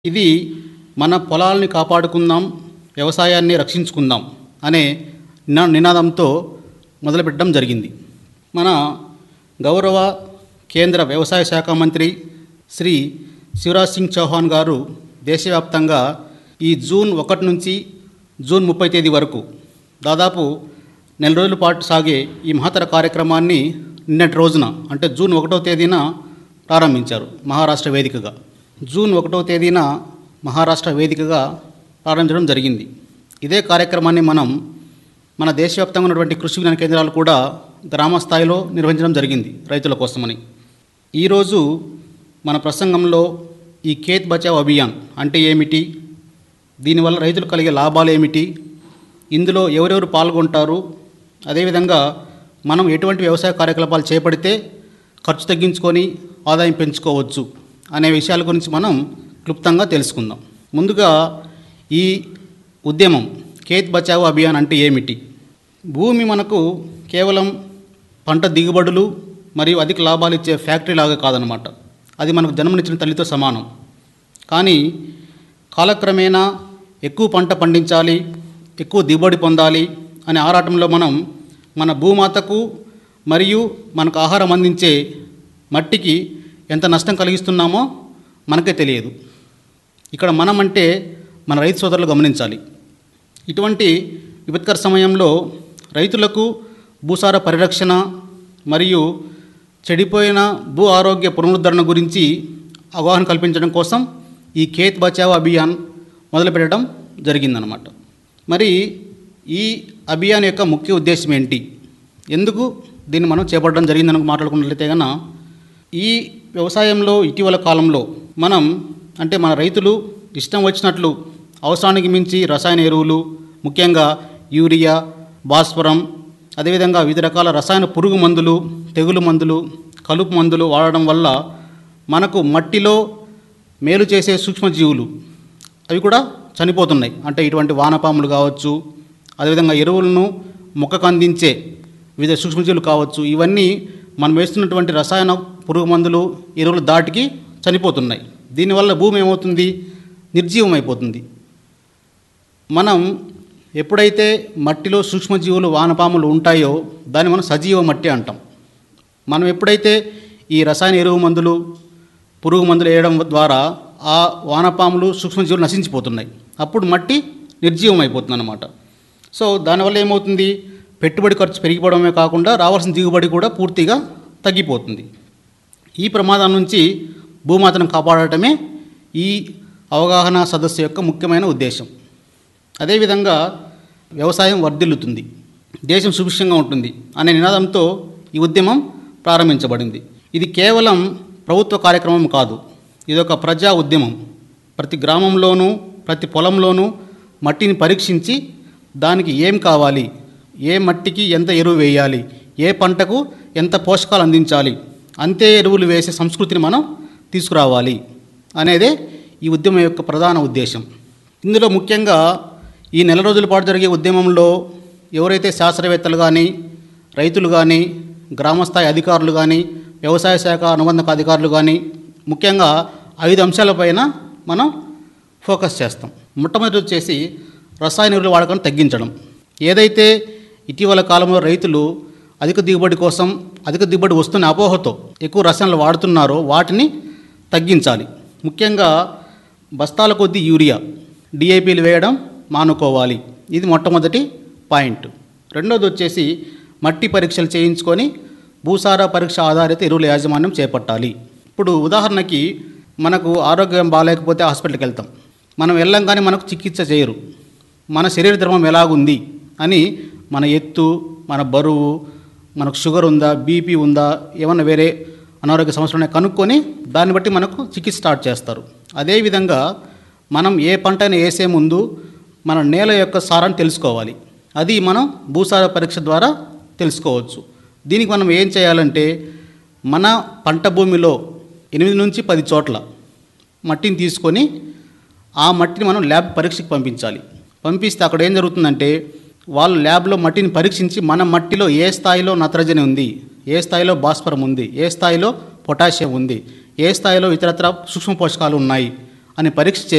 ఇది మన పొలాలని కాపాడుకుందాం వ్యవసాయాన్ని రక్షించుకుందాం అనే నినా నినాదంతో మొదలుపెట్టడం జరిగింది మన గౌరవ కేంద్ర వ్యవసాయ శాఖ మంత్రి శ్రీ శివరాజ్ సింగ్ చౌహాన్ గారు దేశవ్యాప్తంగా ఈ జూన్ ఒకటి నుంచి జూన్ ముప్పై తేదీ వరకు దాదాపు నెల రోజుల పాటు సాగే ఈ మహత్తర కార్యక్రమాన్ని నిన్నటి రోజున అంటే జూన్ ఒకటో తేదీన ప్రారంభించారు మహారాష్ట్ర వేదికగా జూన్ ఒకటో తేదీన మహారాష్ట్ర వేదికగా ప్రారంభించడం జరిగింది ఇదే కార్యక్రమాన్ని మనం మన దేశవ్యాప్తంగా ఉన్నటువంటి కృషి విజ్ఞాన కేంద్రాలు కూడా గ్రామ స్థాయిలో నిర్వహించడం జరిగింది రైతుల కోసమని ఈరోజు మన ప్రసంగంలో ఈ ఖేత్ బచావ్ అభియాన్ అంటే ఏమిటి దీనివల్ల రైతులు కలిగే లాభాలు ఏమిటి ఇందులో ఎవరెవరు పాల్గొంటారు అదేవిధంగా మనం ఎటువంటి వ్యవసాయ కార్యకలాపాలు చేపడితే ఖర్చు తగ్గించుకొని ఆదాయం పెంచుకోవచ్చు అనే విషయాల గురించి మనం క్లుప్తంగా తెలుసుకుందాం ముందుగా ఈ ఉద్యమం ఖేత్ బచావో అభియాన్ అంటే ఏమిటి భూమి మనకు కేవలం పంట దిగుబడులు మరియు అధిక లాభాలు ఇచ్చే ఫ్యాక్టరీ లాగా కాదనమాట అది మనకు జన్మనిచ్చిన తల్లితో సమానం కానీ కాలక్రమేణా ఎక్కువ పంట పండించాలి ఎక్కువ దిగుబడి పొందాలి అనే ఆరాటంలో మనం మన భూమాతకు మరియు మనకు ఆహారం అందించే మట్టికి ఎంత నష్టం కలిగిస్తున్నామో మనకే తెలియదు ఇక్కడ మనం అంటే మన రైతు సోదరులు గమనించాలి ఇటువంటి విపత్కర సమయంలో రైతులకు భూసార పరిరక్షణ మరియు చెడిపోయిన భూ ఆరోగ్య పునరుద్ధరణ గురించి అవగాహన కల్పించడం కోసం ఈ ఖేత్ బచావ్ అభియాన్ మొదలుపెట్టడం జరిగిందనమాట మరి ఈ అభియాన్ యొక్క ముఖ్య ఉద్దేశం ఏంటి ఎందుకు దీన్ని మనం చేపట్టడం జరిగిందని మాట్లాడుకున్నట్లయితే కనుక ఈ వ్యవసాయంలో ఇటీవల కాలంలో మనం అంటే మన రైతులు ఇష్టం వచ్చినట్లు అవసరానికి మించి రసాయన ఎరువులు ముఖ్యంగా యూరియా భాస్వరం అదేవిధంగా వివిధ రకాల రసాయన పురుగు మందులు తెగులు మందులు కలుపు మందులు వాడడం వల్ల మనకు మట్టిలో మేలు చేసే సూక్ష్మజీవులు అవి కూడా చనిపోతున్నాయి అంటే ఇటువంటి వానపాములు కావచ్చు అదేవిధంగా ఎరువులను మొక్కకు అందించే వివిధ సూక్ష్మజీవులు కావచ్చు ఇవన్నీ మనం వేస్తున్నటువంటి రసాయన పురుగు మందులు ఎరువులు దాటికి చనిపోతున్నాయి దీనివల్ల భూమి ఏమవుతుంది నిర్జీవం అయిపోతుంది మనం ఎప్పుడైతే మట్టిలో సూక్ష్మజీవులు వానపాములు ఉంటాయో దాన్ని మనం సజీవ మట్టి అంటాం మనం ఎప్పుడైతే ఈ రసాయన ఎరువు మందులు పురుగు మందులు వేయడం ద్వారా ఆ వానపాములు సూక్ష్మజీవులు నశించిపోతున్నాయి అప్పుడు మట్టి నిర్జీవం అయిపోతుంది అన్నమాట సో దానివల్ల ఏమవుతుంది పెట్టుబడి ఖర్చు పెరిగిపోవడమే కాకుండా రావాల్సిన దిగుబడి కూడా పూర్తిగా తగ్గిపోతుంది ఈ ప్రమాదం నుంచి భూమాతను కాపాడటమే ఈ అవగాహన సదస్సు యొక్క ముఖ్యమైన ఉద్దేశం అదేవిధంగా వ్యవసాయం వర్ధిల్లుతుంది దేశం సుభిక్షంగా ఉంటుంది అనే నినాదంతో ఈ ఉద్యమం ప్రారంభించబడింది ఇది కేవలం ప్రభుత్వ కార్యక్రమం కాదు ఇది ఒక ప్రజా ఉద్యమం ప్రతి గ్రామంలోనూ ప్రతి పొలంలోనూ మట్టిని పరీక్షించి దానికి ఏం కావాలి ఏ మట్టికి ఎంత ఎరువు వేయాలి ఏ పంటకు ఎంత పోషకాలు అందించాలి అంతే ఎరువులు వేసే సంస్కృతిని మనం తీసుకురావాలి అనేదే ఈ ఉద్యమం యొక్క ప్రధాన ఉద్దేశం ఇందులో ముఖ్యంగా ఈ నెల రోజుల పాటు జరిగే ఉద్యమంలో ఎవరైతే శాస్త్రవేత్తలు కానీ రైతులు కానీ గ్రామస్థాయి అధికారులు కానీ వ్యవసాయ శాఖ అనుబంధ అధికారులు కానీ ముఖ్యంగా ఐదు అంశాలపైన మనం ఫోకస్ చేస్తాం మొట్టమొదటి వచ్చేసి రసాయన ఎరువుల వాడకాన్ని తగ్గించడం ఏదైతే ఇటీవల కాలంలో రైతులు అధిక దిగుబడి కోసం అధిక దిగుబడి వస్తున్న అపోహతో ఎక్కువ రసాయనాలు వాడుతున్నారో వాటిని తగ్గించాలి ముఖ్యంగా బస్తాల కొద్దీ యూరియా డిఏపీలు వేయడం మానుకోవాలి ఇది మొట్టమొదటి పాయింట్ రెండోది వచ్చేసి మట్టి పరీక్షలు చేయించుకొని భూసార పరీక్ష ఆధారిత ఎరువుల యాజమాన్యం చేపట్టాలి ఇప్పుడు ఉదాహరణకి మనకు ఆరోగ్యం బాగాలేకపోతే హాస్పిటల్కి వెళ్తాం మనం వెళ్ళంగానే మనకు చికిత్స చేయరు మన శరీర ధర్మం ఎలాగుంది అని మన ఎత్తు మన బరువు మనకు షుగర్ ఉందా బీపీ ఉందా ఏమన్నా వేరే అనారోగ్య సమస్యలు ఉన్నాయో కనుక్కొని దాన్ని బట్టి మనకు చికిత్స స్టార్ట్ చేస్తారు అదేవిధంగా మనం ఏ పంటని వేసే ముందు మన నేల యొక్క సారాన్ని తెలుసుకోవాలి అది మనం భూసార పరీక్ష ద్వారా తెలుసుకోవచ్చు దీనికి మనం ఏం చేయాలంటే మన పంట భూమిలో ఎనిమిది నుంచి పది చోట్ల మట్టిని తీసుకొని ఆ మట్టిని మనం ల్యాబ్ పరీక్షకు పంపించాలి పంపిస్తే అక్కడ ఏం జరుగుతుందంటే వాళ్ళు ల్యాబ్లో మట్టిని పరీక్షించి మన మట్టిలో ఏ స్థాయిలో నత్రజని ఉంది ఏ స్థాయిలో భాస్వరం ఉంది ఏ స్థాయిలో పొటాషియం ఉంది ఏ స్థాయిలో ఇతరత్ర సూక్ష్మ పోషకాలు ఉన్నాయి అని పరీక్ష చే